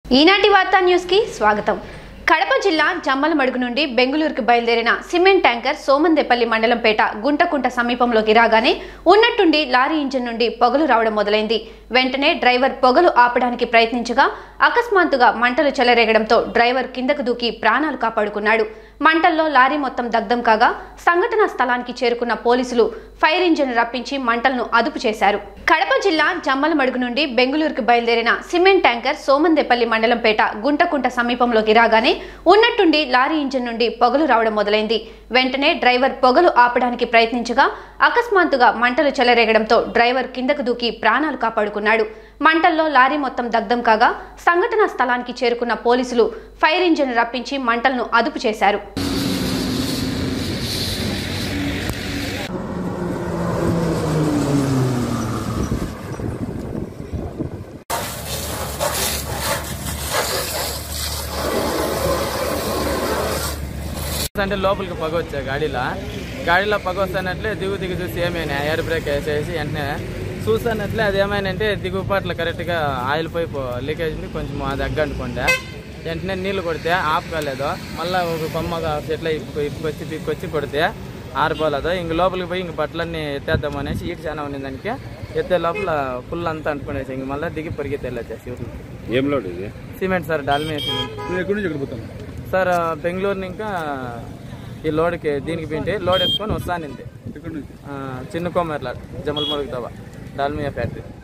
ఈనాటి వార్తా న్యూస్ కి స్వాగతం కడప జిల్లా జమ్మలమడుగు నుండి బెంగళూరుకు బయలుదేరిన సిమెంట్ ట్యాంకర్ సోమందేపల్లి మండలంపేట గుంటకుంట సమీపంలోకి రాగానే ఉన్నట్టుండి లారీ ఇంజిన్ నుండి పొగలు రావడం మొదలైంది వెంటనే డ్రైవర్ పొగలు ఆపడానికి ప్రయత్నించగా అకస్మాత్తుగా మంటలు చెలరేగడంతో డ్రైవర్ కిందకు దూకి ప్రాణాలు కాపాడుకున్నాడు మంటల్లో లారీ మొత్తం దగ్ధం కాగా సంఘటనా స్థలానికి చేరుకున్న పోలీసులు ఫైర్ ఇంజిన్ రప్పించి మంటలను అదుపు చేశారు కడప జిల్లా జమ్మలమడుగు నుండి బెంగళూరుకు బయలుదేరిన సిమెంట్ ట్యాంకర్ సోమందేపల్లి మండలంపేట గుంటకుంట సమీపంలోకి రాగానే ఉన్నట్టుండి లారీ ఇంజిన్ నుండి పొగలు రావడం మొదలైంది వెంటనే డ్రైవర్ పొగలు ఆపడానికి ప్రయత్నించగా అకస్మాత్తుగా మంటలు చెలరేగడంతో డ్రైవర్ కిందకు దూకి ప్రాణాలు కాపాడుకున్నాడు మంటల్లో లారీ మొత్తం దగ్ధం కాగా సంఘటనా స్థలానికి చేరుకున్న పోలీసులు ఫైర్ ఇంజిన్ రప్పించి మంటలను అదుపు చేశారు అంటే లోపలికి పొగ వచ్చా గాడిలో గాడిలో పొగ వస్తానట్లే దిగు దిగు చూసి ఏమైనా ఎయిర్ బ్రేక్ వేసేసి వెంటనే చూస్తానట్లే అది ఏమైనంటే దిగుపాట్ల కరెక్ట్గా ఆయిల్ పైప్ లీకేజ్ ఉంది కొంచెం అది అగ్గంటుకుంటే వెంటనే నీళ్లు కొడితే ఆఫ్ కాలేదు మళ్ళీ ఒక కొమ్మగా చెట్ల ఇప్పు ఇప్పుకొచ్చి పిక్కొచ్చి కొడితే ఆరిపోలేదు ఇంక లోపలికి పోయి ఇంక బట్టలన్నీ ఎత్తేద్దాం అనేసి ఈట చాలా ఉంది దానికి ఎత్తే లోపల ఫుల్ అంతా అంటుకునేసి ఇంక మళ్ళీ దిగి పరిగెత్తి వెళ్ళొచ్చేసి ఊరికి ఏం లోడ్ ఇది సిమెంట్ సార్ డాల్మియా సిమెంట్ నువ్వు ఎక్కడి నుంచి ఎక్కడ పోతావు సార్ బెంగళూరు ఇంకా ఈ లోడ్కి దీనికి పిండి లోడ్ ఎత్తుకొని వస్తానింది ఎక్కడి నుంచి చిన్న కొమ్మర్ల జమల్ మురుగుతావా డాల్మియా ఫ్యాక్టరీ